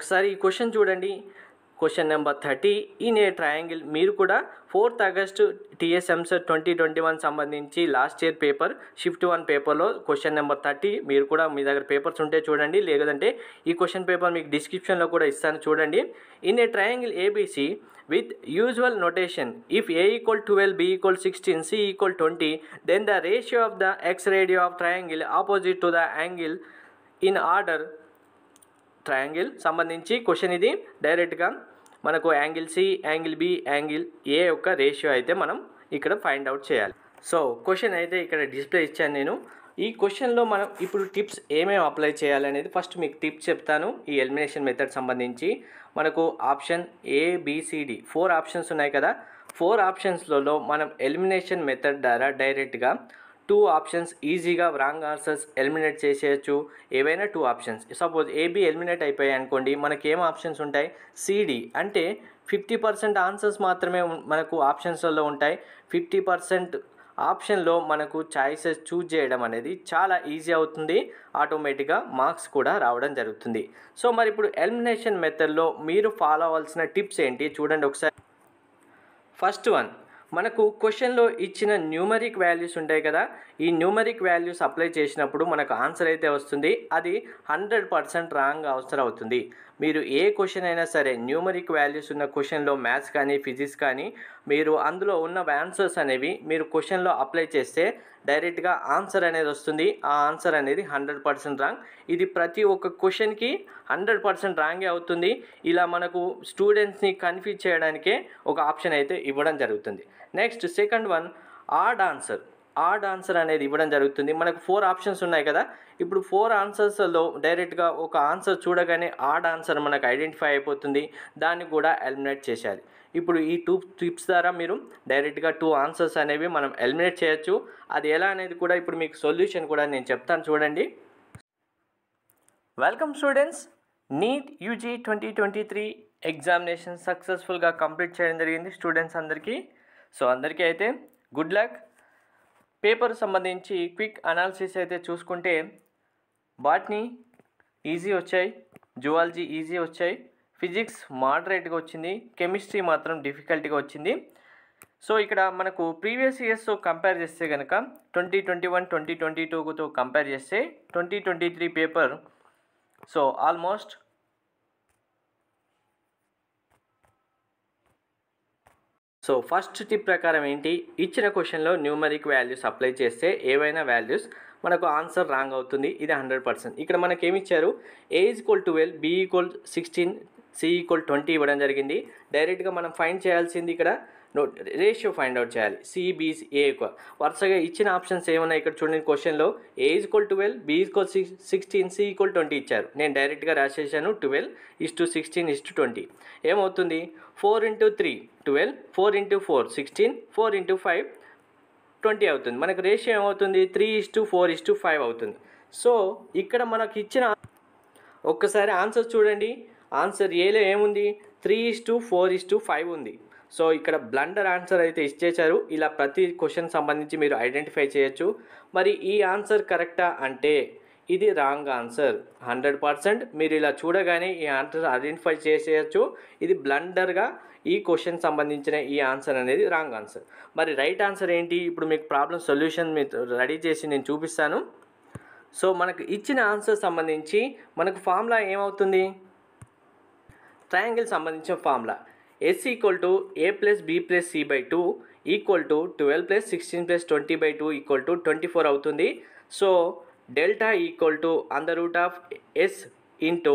ఒకసారి ఈ క్వశ్చన్ చూడండి question number thirty in a triangle మీరు కూడా fourth August TSMS twenty twenty one సంబంధించి last year paper shift one పేపర్లో క్వశ్చన్ నెంబర్ థర్టీ మీరు కూడా మీ దగ్గర పేపర్స్ ఉంటే చూడండి లేదంటే ఈ క్వశ్చన్ పేపర్ మీకు డిస్క్రిప్షన్లో కూడా ఇస్తాను చూడండి in a triangle ABC with usual notation if A equal twelve B equal sixteen C equal twenty then the ratio of the ex radio of triangle opposite to the angle in order triangle సంబంధించి question ఇది డైరెక్ట్గా మనకు angle C angle B angle A యొక్క ratio అయితే మనం ఇక్కడ find out చేయాలి so question అయితే ఇక్కడ డిస్ప్లే ఇచ్చాను నేను ఈ క్వశ్చన్లో మనం ఇప్పుడు టిప్స్ ఏమేమి అప్లై చేయాలనేది ఫస్ట్ మీకు టిప్స్ చెప్తాను ఈ ఎలిమినేషన్ మెథడ్ సంబంధించి మనకు option A BCD four options ఉన్నాయి కదా ఫోర్ ఆప్షన్స్లలో మనం ఎలిమినేషన్ మెథడ్ ద్వారా డైరెక్ట్గా టూ ఆప్షన్స్ ఈజీగా రాంగ్ ఆన్సర్స్ ఎలిమినేట్ చేసేయచ్చు ఏవైనా two options suppose AB eliminate అయిపోయాయి అనుకోండి మనకి ఏం ఆప్షన్స్ ఉంటాయి సిడి అంటే ఫిఫ్టీ పర్సెంట్ ఆన్సర్స్ మాత్రమే ఉన్- మనకు ఆప్షన్స్లలో ఉంటాయి ఫిఫ్టీ పర్సెంట్ ఆప్షన్లో మనకు చాయిసెస్ చూజ్ చేయడం అనేది చాలా ఈజీ అవుతుంది ఆటోమేటిక్గా మార్క్స్ కూడా రావడం జరుగుతుంది సో మరి ఇప్పుడు ఎలిమినేషన్ మెథడ్లో మీరు ఫాలో అవ్వాల్సిన టిప్స్ ఏంటి చూడండి ఒకసారి ఫస్ట్ వన్ మనకు క్వశ్చన్లో ఇచ్చిన న్యూమరిక్ వాల్యూస్ ఉంటాయి కదా ఈ న్యూమరిక్ వాల్యూస్ అప్లై చేసినప్పుడు మనకు ఆన్సర్ అయితే వస్తుంది అది హండ్రెడ్ పర్సెంట్ రాంగ్ ఆన్సర్ అవుతుంది మీరు ఏ క్వశ్చన్ అయినా సరే న్యూమరిక్ వాల్యూస్ ఉన్న క్వశ్చన్లో మ్యాథ్స్ కానీ ఫిజిక్స్ కానీ మీరు అందులో ఉన్న ఆన్సర్స్ అనేవి మీరు క్వశ్చన్లో అప్లై చేస్తే డైరెక్ట్గా ఆన్సర్ అనేది వస్తుంది ఆ ఆన్సర్ అనేది హండ్రెడ్ పర్సెంట్ రాంగ్ ఇది ప్రతి ఒక్క క్వశ్చన్కి హండ్రెడ్ పర్సెంట్ రాంగే అవుతుంది ఇలా మనకు స్టూడెంట్స్ని కన్ఫ్యూజ్ చేయడానికే ఒక ఆప్షన్ అయితే ఇవ్వడం జరుగుతుంది next second one odd answer odd answer అనేది ఇవ్వడం జరుగుతుంది మనకు ఫోర్ ఆప్షన్స్ ఉన్నాయి కదా ఇప్పుడు ఫోర్ ఆన్సర్స్లో డైరెక్ట్గా ఒక ఆన్సర్ చూడగానే ఆడ్ ఆన్సర్ మనకు ఐడెంటిఫై అయిపోతుంది దాన్ని కూడా ఎలిమినేట్ చేసేయాలి ఇప్పుడు ఈ టూ టిప్స్ ద్వారా మీరు డైరెక్ట్గా టూ ఆన్సర్స్ అనేవి మనం ఎలిమినేట్ చేయొచ్చు అది ఎలా అనేది కూడా ఇప్పుడు మీకు సొల్యూషన్ కూడా నేను చెప్తాను చూడండి welcome students NEET UG twenty twenty three examination సక్సెస్ఫుల్గా కంప్లీట్ చేయడం జరిగింది స్టూడెంట్స్ అందరికీ సో అందరికీ అయితే గుడ్ లక్ పేపర్ సంబంధించి క్విక్ అనాలిసిస్ అయితే చూసుకుంటే బాట్నీ ఈజీ వచ్చాయి జువాలజీ ఈజీ వచ్చాయి ఫిజిక్స్ మోడరేట్గా వచ్చింది కెమిస్ట్రీ మాత్రం డిఫికల్ట్గా వచ్చింది సో ఇక్కడ మనకు ప్రీవియస్ ఇయర్స్తో కంపేర్ చేస్తే కనుక twenty twenty one twenty twenty టూతో కంపేర్ చేస్తే twenty twenty three paper so almost so first tip ప్రకారం ఏంటి ఇచ్చిన క్వశ్చన్లో న్యూమరిక్ వాల్యూస్ అప్లై చేస్తే ఏవైనా వాల్యూస్ మనకు ఆన్సర్ రాంగ్ అవుతుంది ఇది హండ్రెడ్ పర్సెంట్ ఇక్కడ మనకి ఏమి ఇచ్చారు A equal twelve B equal sixteen C equal twenty ఇవ్వడం జరిగింది డైరెక్ట్గా మనం ఫైండ్ చేయాల్సింది ఇక్కడ నో రేషియో ఫైండ్ అవుట్ చేయాలి సిబిసి ఏ ఎక్కువ వరుసగా ఇచ్చిన ఆప్షన్స్ ఏమున్నాయి ఇక్కడ చూడండి క్వశ్చన్లో A equal twelve B equal six sixteen C equal twenty ఇచ్చారు నేను డైరెక్ట్గా రాసేసాను twelve is to sixteen is to twenty ఏమవుతుంది four into three twelve four into four sixteen four into five twenty అవుతుంది మనకు రేషియో ఏమవుతుంది three is to four is to five అవుతుంది so ఇక్కడ మనకి ఇచ్చిన ఒక్కసారి ఆన్సర్ చూడండి ఆన్సర్ ఏలో ఏముంది three is to four is to five ఉంది సో ఇక్కడ బ్లండర్ ఆన్సర్ అయితే ఇచ్చేశారు ఇలా ప్రతి క్వశ్చన్ సంబంధించి మీరు ఐడెంటిఫై చేయొచ్చు మరి ఈ ఆన్సర్ కరెక్టా అంటే ఇది రాంగ్ ఆన్సర్ హండ్రెడ్ పర్సెంట్ మీరు ఇలా చూడగానే ఈ ఆన్సర్ ఐడెంటిఫై చేసేయచ్చు ఇది బ్లండర్గా ఈ క్వశ్చన్ సంబంధించిన ఈ ఆన్సర్ అనేది రాంగ్ ఆన్సర్ మరి రైట్ ఆన్సర్ ఏంటి ఇప్పుడు మీకు ప్రాబ్లం సొల్యూషన్ మీకు రెడీ చేసి నేను చూపిస్తాను సో మనకు ఇచ్చిన ఆన్సర్ సంబంధించి మనకు ఫార్ములా ఏమవుతుంది ట్రయాంగిల్ సంబంధించిన formula S equal to A plus B plus C by two equal to twelve plus sixteen plus twenty by two equal to twenty four అవుతుంది సో డెల్టా ఈక్వల్ టు అన్ the root of S into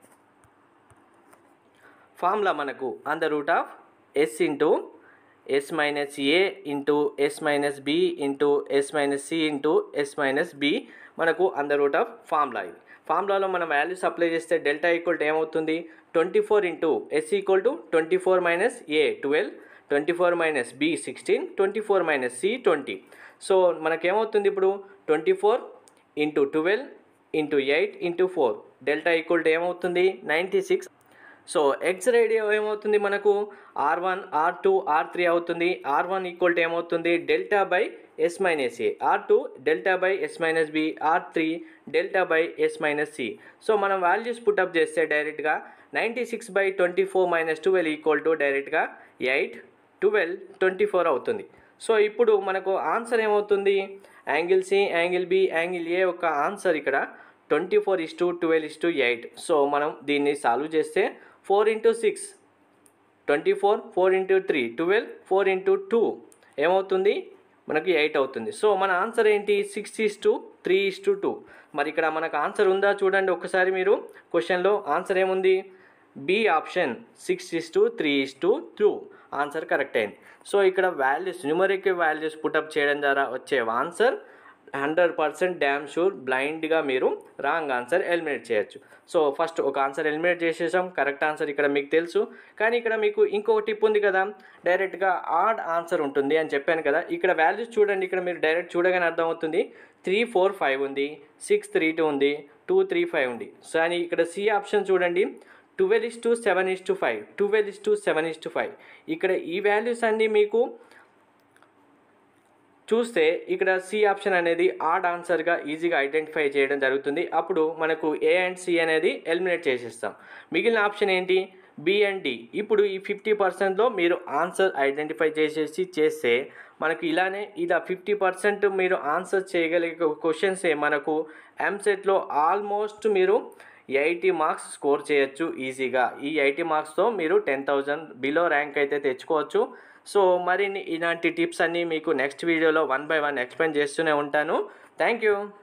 formula మనకు అన్ the root of S into S minus A into S minus B into S minus C into S minus B మనకు అన్ the root of formula ఇది ఫార్ములాలో మనం values apply చేస్తే delta equal to ఏమవుతుంది twenty four into S equal to twenty four minus A twelve twenty four minus B sixteen twenty four minus C twenty so మనకేమవుతుంది ఇప్పుడు twenty four into twelve into eight into four delta equal to ఏమవుతుంది ninety six so ex radio ఏమవుతుంది మనకు R one R two R three అవుతుంది R one equal to ఏమవుతుంది delta by S minus A R two delta by S minus B R three delta by S minus C so మనం values put up చేస్తే డైరెక్ట్గా ninety six by twenty four minus twelve equal to డైరెక్ట్గా eight twelve twenty four అవుతుంది so ఇప్పుడు మనకు answer ఏమవుతుంది angle C angle B angle A యొక్క answer ఇక్కడ twenty four is to twelve is to eight so మనం దీన్ని solve చేస్తే four into six twenty four four into three twelve four into two ఏమవుతుంది మనకి ఎయిట్ అవుతుంది so మన answer ఏంటి six is to three is to two మరి ఇక్కడ మనకు ఆన్సర్ ఉందా చూడండి ఒకసారి మీరు క్వశ్చన్లో ఆన్సర్ ఏముంది B option six is to three is to two answer correct అయింది సో ఇక్కడ వాల్యూస్ న్యూమరిక్ వాల్యూస్ పుటప్ చేయడం ద్వారా వచ్చే answer hundred percent damn sure బ్లైండ్గా మీరు రాంగ్ ఆన్సర్ ఎలిమినేట్ చేయొచ్చు సో ఫస్ట్ ఒక ఆన్సర్ ఎలిమినేట్ చేసేసాం కరెక్ట్ ఆన్సర్ ఇక్కడ మీకు తెలుసు కానీ ఇక్కడ మీకు ఇంకొక టిప్ ఉంది కదా డైరెక్ట్గా ఆడ్ ఆన్సర్ ఉంటుంది అని చెప్పాను కదా ఇక్కడ వాల్యూస్ చూడండి ఇక్కడ మీరు డైరెక్ట్ చూడగానే అర్థమవుతుంది త్రీ ఫోర్ ఫైవ్ ఉంది సిక్స్ త్రీ టూ ఉంది టూ త్రీ ఫైవ్ ఉంది సో అని ఇక్కడ సి ఆప్షన్ చూడండి twelve is to seven is to five twelve is to seven is to five ఇక్కడ ఈ వాల్యూస్ అన్నీ మీకు చూస్తే ఇక్కడ సి ఆప్షన్ అనేది ఆడ్ ఆన్సర్గా ఈజీగా ఐడెంటిఫై చేయడం జరుగుతుంది అప్పుడు మనకు ఏ అండ్ సి అనేది ఎలిమినేట్ చేసేస్తాం మిగిలిన ఆప్షన్ ఏంటి బి అండ్ డి ఇప్పుడు ఈ ఫిఫ్టీ పర్సెంట్లో మీరు ఆన్సర్ ఐడెంటిఫై చేసేసి చేస్తే మనకు ఇలానే ఇలా ఫిఫ్టీ పర్సెంట్ మీరు ఆన్సర్ చేయగలిగే క్వశ్చన్సే మనకు ఎంసెట్లో ఆల్మోస్ట్ మీరు ఎయిటీ మార్క్స్ స్కోర్ చేయొచ్చు ఈజీగా ఈ ఎయిటీ మార్క్స్తో మీరు టెన్ థౌజండ్ బిలో ర్యాంక్ అయితే తెచ్చుకోవచ్చు సో మరిన్ని ఇలాంటి టిప్స్ అన్నీ మీకు నెక్స్ట్ వీడియోలో వన్ బై వన్ ఎక్స్ప్లెయిన్ చేస్తూనే ఉంటాను థ్యాంక్ యూ